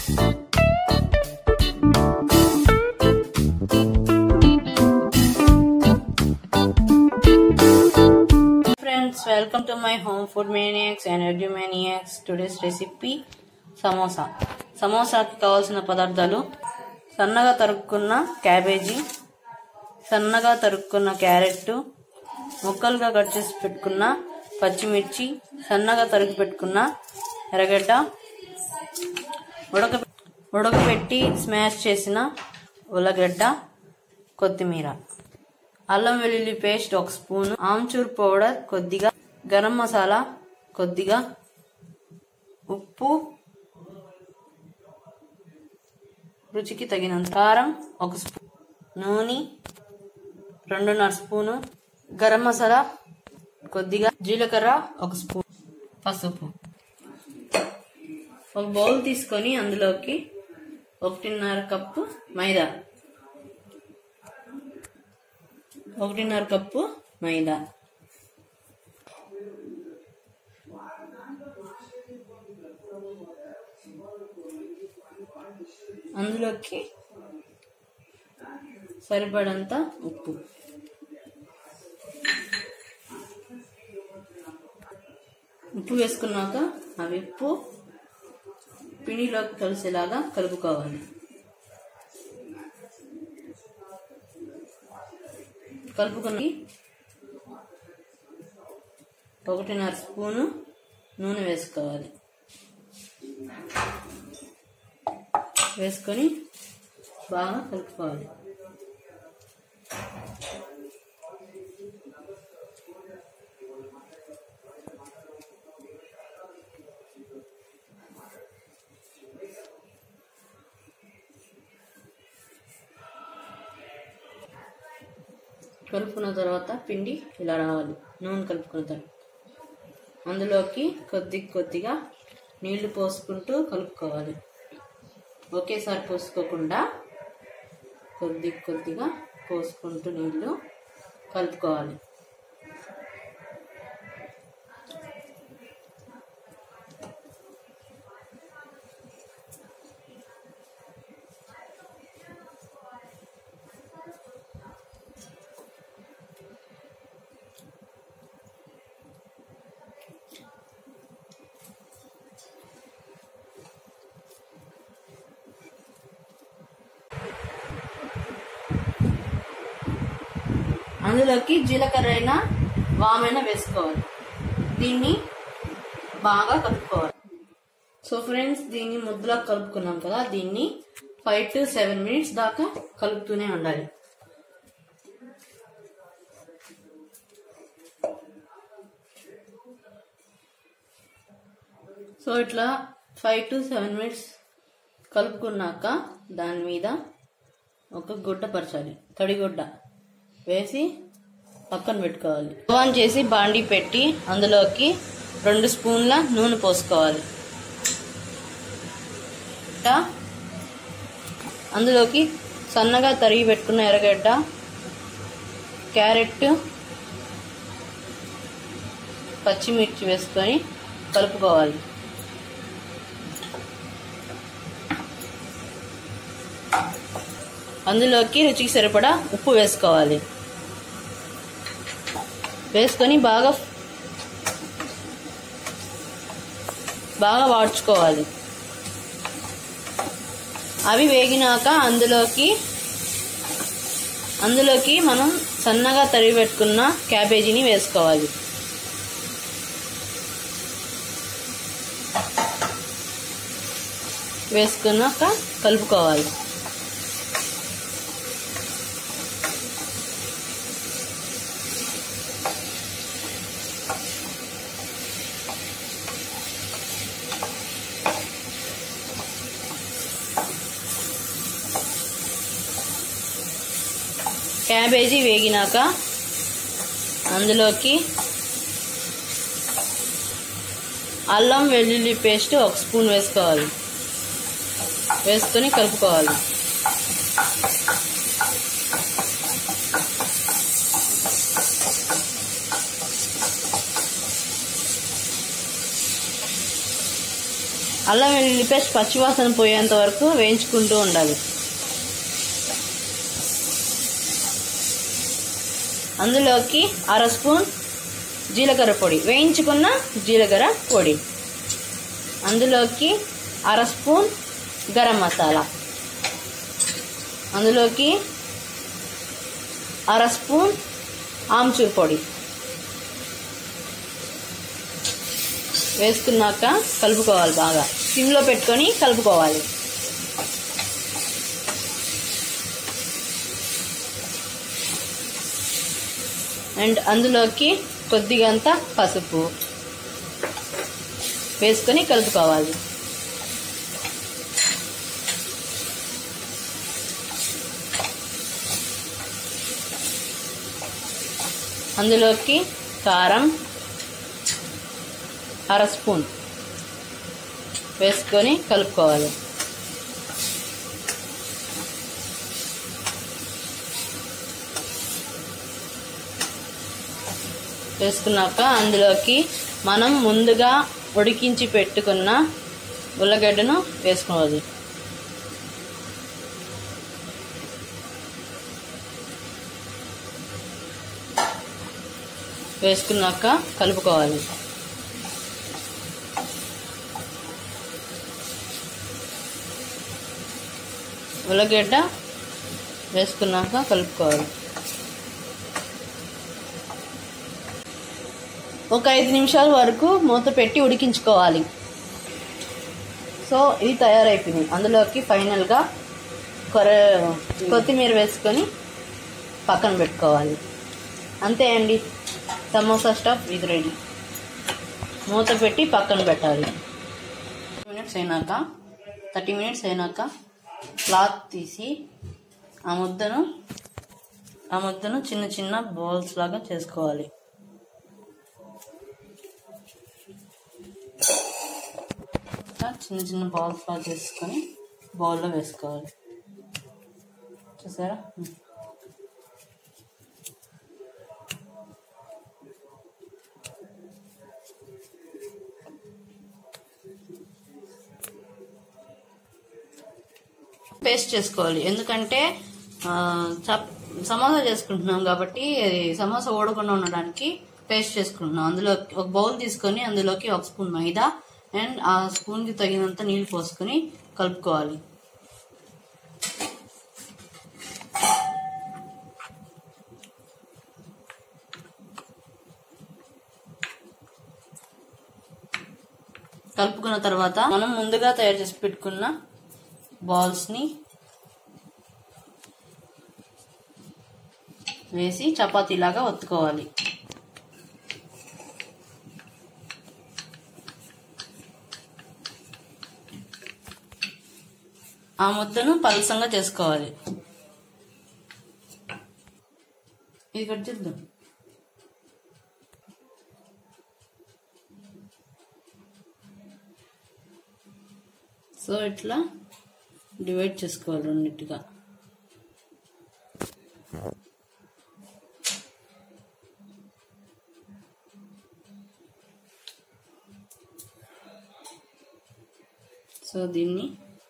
friends welcome to my home food maniacs and edu maniacs today's recipe samosa సమోసాకి కావాల్సిన పదార్థాలు సన్నగా తరుక్కున్న cabbage సన్నగా తరుక్కున్న carrot ముక్కలుగా కట్ చేసి పెట్టుకున్న పచ్చిమిర్చి సన్నగా తరుగు పెట్టుకున్న ఎర్రగడ్డ ఉడక ఉడకపెట్టి స్మాష్ చేసిన ఉల్లగడ్డ కొత్తిమీర అల్లం వెల్లుల్లి పేస్ట్ ఒక స్పూన్ ఆమ్చూర్ పౌడర్ కొద్దిగా గరం మసాలా కొద్దిగా ఉప్పు రుచికి తగినంత కారం ఒక స్పూన్ నూనె రెండున్నర స్పూను గరం మసాలా కొద్దిగా జీలకర్ర ఒక స్పూన్ పసుపు ఒక బౌల్ తీసుకొని అందులోకి ఒకటిన్నర కప్పు మైదా ఒకటిన్నర కప్పు మైదా అందులోకి సరిపడంత ఉప్పు ఉప్పు వేసుకున్నాక అవి ఉప్పు పిండిలోకి కలిసేలాగా కలుపుకోవాలి కలుపుకొని ఒకటిన్నర స్పూను నూనె వేసుకోవాలి వేసుకొని బాగా కలుపుకోవాలి కలుపుకున్న తర్వాత పిండి ఇలా రావాలి నూనె కలుపుకున్న తర్వాత అందులోకి కొద్ది కొద్దిగా నీళ్లు పోసుకుంటూ కలుపుకోవాలి ఒకేసారి పోసుకోకుండా కొద్ది కొద్దిగా పోసుకుంటూ నీళ్లు కలుపుకోవాలి అందులోకి జీలకర్ర అయినా వామైనా వేసుకోవాలి దీన్ని బాగా కలుపుకోవాలి సో ఫ్రెండ్స్ దీన్ని ముద్దలా కలుపుకున్నాం కదా దీన్ని ఫైవ్ టు సెవెన్ మినిట్స్ దాకా కలుపుతూనే ఉండాలి సో ఇట్లా ఫైవ్ టు సెవెన్ మినిట్స్ కలుపుకున్నాక దాని మీద ఒక గుడ్డ పరచాలి తడిగుడ్డ వేసి పక్కన పెట్టుకోవాలి ఆన్ చేసి బాండి పెట్టి అందులోకి రెండు స్పూన్ల నూనె పోసుకోవాలి అందులోకి సన్నగా తరిగి పెట్టుకున్న ఎర్రగడ్డ క్యారెట్ పచ్చిమిర్చి వేసుకొని కలుపుకోవాలి అందులోకి రుచికి సరిపడా ఉప్పు వేసుకోవాలి వేసుకొని బాగా బాగా వాడ్చుకోవాలి అవి వేగినాక అందులోకి అందులోకి మనం సన్నగా తరిగి పెట్టుకున్న క్యాబేజీని వేసుకోవాలి వేసుకున్నాక కలుపుకోవాలి క్యాబేజీ వేగినాక అందులోకి అల్లం వెల్లుల్లి పేస్ట్ ఒక స్పూన్ వేసుకోవాలి వేసుకొని కలుపుకోవాలి అల్లం వెల్లుల్లి పేస్ట్ పచ్చివాసన పోయేంత వరకు వేయించుకుంటూ ఉండాలి అందులోకి అర స్పూన్ జీలకర్ర పొడి వేయించుకున్న జీలకర్ర పొడి అందులోకి అర స్పూన్ గరం మసాలా అందులోకి అర స్పూన్ ఆమ్చూర్ పొడి వేసుకున్నాక కలుపుకోవాలి బాగా సిమ్లో పెట్టుకొని కలుపుకోవాలి అండ్ అందులోకి కొద్దిగంత పసుపు వేసుకొని కలుపుకోవాలి అందులోకి కారం అర స్పూన్ వేసుకొని కలుపుకోవాలి వేసుకున్నాక అందులోకి మనం ముందుగా ఉడికించి పెట్టుకున్న ఉల్లగడ్డను వేసుకోవాలి వేసుకున్నాక కలుపుకోవాలి ఉల్లగడ్డ వేసుకున్నాక కలుపుకోవాలి ఒక ఐదు నిమిషాల వరకు మూత పెట్టి ఉడికించుకోవాలి సో ఇది తయారైపోయింది అందులోకి ఫైనల్గా కొర కొత్తిమీర వేసుకొని పక్కన పెట్టుకోవాలి అంతే అండి సమోసా స్టఫ్ ఇది రెడీ మూత పెట్టి పక్కన పెట్టాలి మినిట్స్ అయినాక థర్టీ మినిట్స్ అయినాక క్లాత్ తీసి ఆ ముద్దను ఆ ముద్దను చిన్న చిన్న బాల్స్ లాగా చేసుకోవాలి ఇట్లా చిన్న చిన్న బాల్స్ లాగా చేసుకొని బౌల్లో వేసుకోవాలి చూసారా పేస్ట్ చేసుకోవాలి ఎందుకంటే ఆ, చప్ సమోసా చేసుకుంటున్నాం కాబట్టి అది సమోసా ఓడకుండా ఉండడానికి పేస్ట్ చేసుకుంటున్నాం అందులో ఒక బౌల్ తీసుకొని అందులోకి ఒక స్పూన్ మైదా అండ్ ఆ స్పూన్ కి తగినంత నీళ్లు పోసుకొని కలుపుకోవాలి కలుపుకున్న తర్వాత మనం ముందుగా తయారు చేసి పెట్టుకున్న బాల్స్ ని వేసి చపాతీలాగా ఒత్తుకోవాలి ఆ ముద్దను పలసంగా చేసుకోవాలి ఇది కట్ చేద్దాం సో ఇట్లా డివైడ్ చేసుకోవాలి రెండింటిగా సో దీన్ని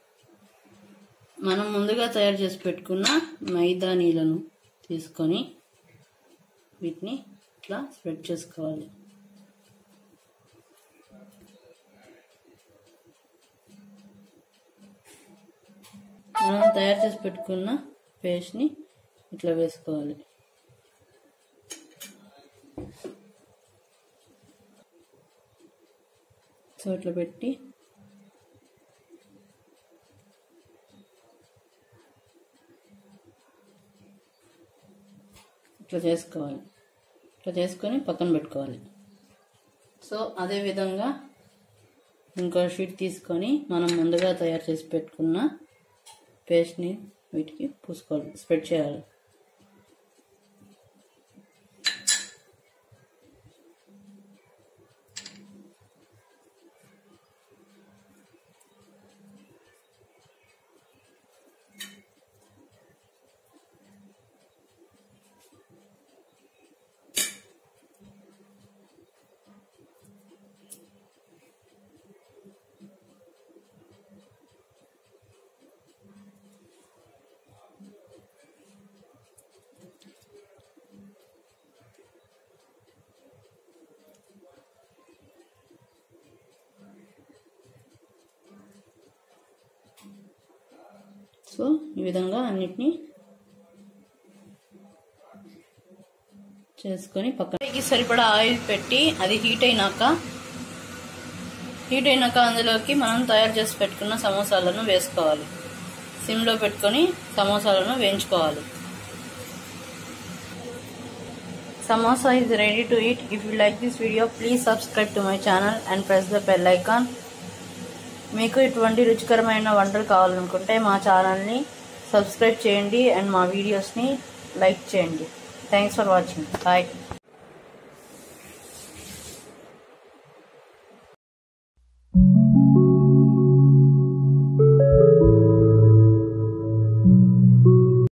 మనం ముందుగా తయారు చేసి పెట్టుకున్న మైదా నీళ్ళను తీసుకొని వీటిని ఇట్లా స్ప్రెడ్ చేసుకోవాలి మనం తయారు చేసి పెట్టుకున్న పేస్ట్ని ఇట్లా వేసుకోవాలి సో ఇట్లా పెట్టి ఇట్లా చేసుకోవాలి ఇట్లా చేసుకొని పక్కన పెట్టుకోవాలి సో అదే విధంగా ఇంకో షీట్ తీసుకొని మనం ముందుగా తయారు చేసి పెట్టుకున్న పేస్ట్ని వీటికి పూసుకోవాలి స్ప్రెడ్ చేయాలి సో ఈ విధంగా అన్నిటినీ చేసుకొని పక్కనకి సరిపడా ఆయిల్ పెట్టి అది హీట్ అయినాక హీట్ అయినాక అందులోకి మనం తయారు చేసి పెట్టుకున్న సమోసాలను వేసుకోవాలి సిమ్లో పెట్టుకొని సమోసాలను వేయించుకోవాలి Samosa is ready to eat. If you like this video, please subscribe to my channel and press the bell icon. మీకు ఇటువంటి రుచికరమైన వంటలు కావాలనుకుంటే మా ఛానల్ని సబ్స్క్రైబ్ చేయండి అండ్ మా వీడియోస్ని లైక్ చేయండి థ్యాంక్స్ ఫర్ వాచింగ్ బాయ్